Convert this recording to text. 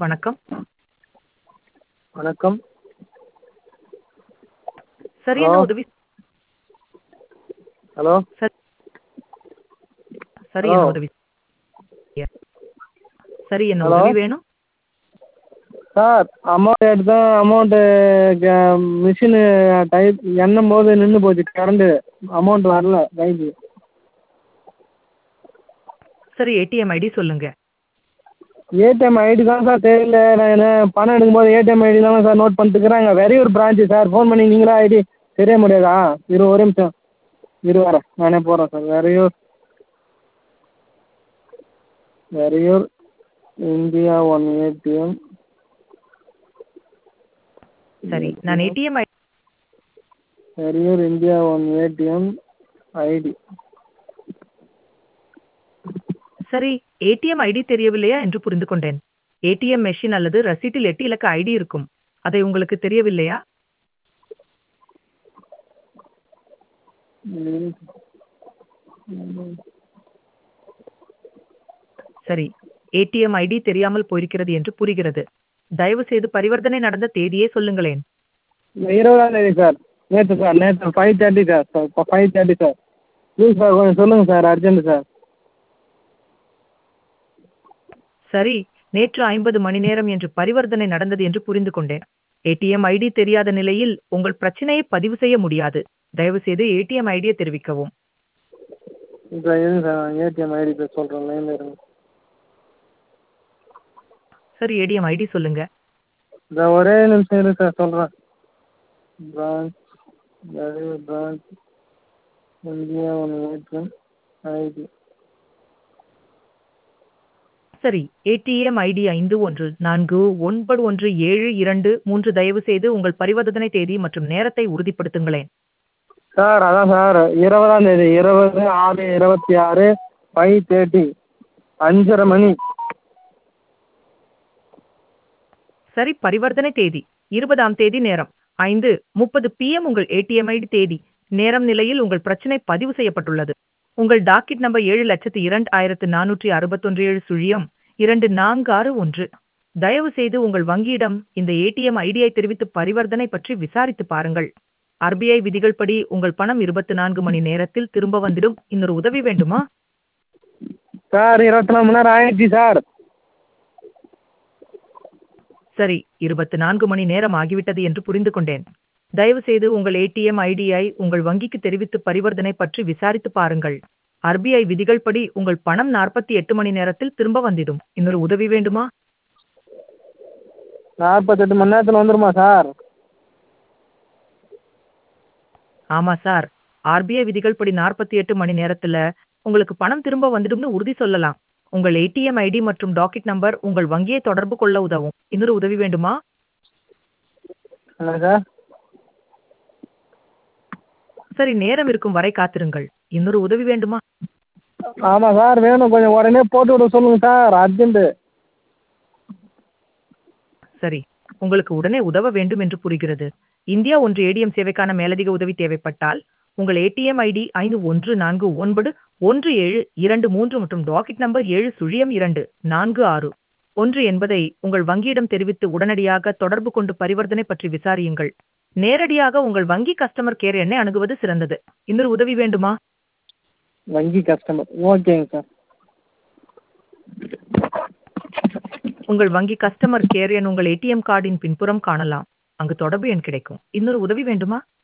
வணக்கம் வணக்கம் சரி என்ன ஹலோ உதவி ஹலோ சரி சரி ஹலோ என்ன உதவி சரி என்ன ஹலோ உதவி வேணும் சார் அமௌண்ட் எடுத்தேன் அமௌண்ட்டு மிஷினு டைப் எண்ணும் போது நின்று போச்சு கரண்டு அமௌண்ட் வரல கைக்கு சரி ஏடிஎம் ஐடி சொல்லுங்க ஏடிஎம் ஐடி தான் சார் தெரியல நான் என்ன பணம் எடுக்கும்போது ஏடிஎம் ஐடி தானே சார் நோட் பண்ணிட்டுக்கிறேன் அங்கே வெறையூர் பிரான்ச்சு சார் ஃபோன் பண்ணி நீங்களா ஐடி தெரிய முடியாதா இரு ஒரு நிமிஷம் இரு வரேன் நானே போடுறேன் sir Veraiyur Veraiyur India one ATM சரி நான் ATM ID Veraiyur India one ATM ID சரி ஏடிஎம் ஐடி தெரியவில்லையா என்று புரிந்து கொண்டேன் ஏடிஎம் மெஷின் அல்லது ரசீட்டில் எட்டு இலக்க ஐடி இருக்கும் அதை உங்களுக்கு தெரியவில்லையா சரி ஏடிஎம் ஐடி தெரியாமல் போயிருக்கிறது என்று புரிகிறது தயவு செய்து பரிவர்த்தனை நடந்த தேதியே சொல்லுங்களேன் இருபதாம் தேதி சார் நேற்று சார் நேற்று ஃபைவ் தேர்ட்டி சார் இப்போ five thirty sir please sir கொஞ்சம் சொல்லுங்கள் சார் அர்ஜென்ட்டு சார் சரி நேற்று ஐம்பது மணி நேரம் என்று பரிவர்த்தனை நடந்தது என்று புரிந்து கொண்டேன் ஏடிஎம் ஐடி தெரியாத நிலையில் உங்கள் பிரச்சனையை பதிவு செய்ய முடியாது தயவு செய்து ஏடிஎம் ஐடியை தெரிவிக்கவும் இப்போ இருங்க சார் ஏடிஎம் ஐடி பேர் சொல்கிறேன் லைனில் இருங்க சரி ஏடிஎம் ஐடி சொல்லுங்க இந்த ஒரே நிமிஷம் இரு சார் சொல்கிறேன் branch Veraiyur branch India one ATM ID சரி ஏடிஎம் ஐடி ஐந்து ஒன்று நான்கு ஒன்பது ஒன்று ஏழு இரண்டு மூன்று தயவு செய்து உங்கள் பரிவர்த்தனை தேதி மற்றும் நேரத்தை உறுதிப்படுத்துங்களேன் சார் அதான் சார் இருபதாம் தேதி இருபது ஆறு இருபத்தி ஆறு ஃபைவ் தேர்ட்டி அஞ்சரை மணி சரி பரிவர்த்தனை தேதி இருபதாம் தேதி நேரம் ஐந்து முப்பது பிஎம் உங்கள் ஏடிஎம் ஐடி தேதி நேரம் நிலையில் உங்கள் பிரச்சனை பதிவு செய்யப்பட்டுள்ளது உங்கள் டாக்கெட் நம்பர் ஏழு லட்சத்து இரண்டு ஆயிரத்து நானூற்றி அறுபத்தொன்று ஏழு சுழியம் இரண்டு நான்கு ஆறு ஒன்று தயவு செய்து உங்கள் வங்கியிடம் இந்த ஏடிஎம் ஐடியை தெரிவித்து பரிவர்த்தனை பற்றி விசாரித்து பாருங்கள் ஆர்பிஐ விதிகள் படி உங்கள் பணம் இருபத்தி நான்கு மணி நேரத்தில் திரும்ப வந்துடும் இன்னொரு உதவி வேண்டுமா சார் இருபத்தி நாலு மணி நேரம் ஆயிடுச்சு சார் சரி இருபத்தி நான்கு மணி நேரம் ஆகிவிட்டது என்று புரிந்து கொண்டேன் தயவு செய்து உங்கள் ஏடிஎம் ஐடியை உங்கள் வங்கிக்கு தெரிவித்து பரிவர்த்தனை பற்றி விசாரித்து பாருங்கள் ஆர்பிஐ விதிகள் படி உங்கள் பணம் நாற்பத்தி எட்டு மணி நேரத்தில் திரும்ப வந்திடும் இன்னொரு உதவி வேண்டுமா நாற்பத்தெட்டு மணி நேரத்தில் வந்துருமா சார் ஆமா சார் ஆர்பிஐ விதிகள் படி நாற்பத்தி எட்டு மணி நேரத்துல உங்களுக்கு பணம் திரும்ப வந்துடும்னு உறுதி சொல்லலாம் உங்கள் ஏடிஎம் ஐடி மற்றும் டாக்கெட் நம்பர் உங்கள் வங்கியை தொடர்பு கொள்ள உதவும் இன்னொரு உதவி வேண்டுமா என்ன சார் சரி நேரம் இருக்கும் வரை காத்திருங்கள் இன்னொரு உதவி வேண்டுமா ஆமாம் சார் வேணும் கொஞ்சம் உடனே போட்டு விட சொல்லுங்கள் சார் அர்ஜென்ட்டு சரி உங்களுக்கு உடனே உதவ வேண்டும் என்று புரிகிறது இந்தியா ஒன்று ஏடிஎம் சேவைக்கான மேலதிக உதவி தேவைப்பட்டால் உங்கள் ஏடிஎம் ஐடி ஐந்து ஒன்று நான்கு ஒன்பது ஒன்று ஏழு இரண்டு மூன்று மற்றும் டாக்கெட் நம்பர் ஏழு சுழியம் இரண்டு நான்கு ஆறு ஒன்று என்பதை உங்கள் வங்கியிடம் தெரிவித்து உடனடியாக தொடர்பு கொண்டு பரிவர்த்தனை பற்றி விசாரியுங்கள் நேரடியாக உங்கள் வங்கி கஸ்டமர் கேர் எண்ணை அணுகுவது சிறந்தது இன்னொரு உதவி வேண்டுமா வங்கி கஸ்டமர் ஓகேங்க சார் உங்கள் வங்கி கஸ்டமர் கேர் எண் உங்கள் ஏடிஎம் கார்டின் பின்புறம் காணலாம் அங்கு தொடர்பு எண் கிடைக்கும் இன்னொரு உதவி வேண்டுமா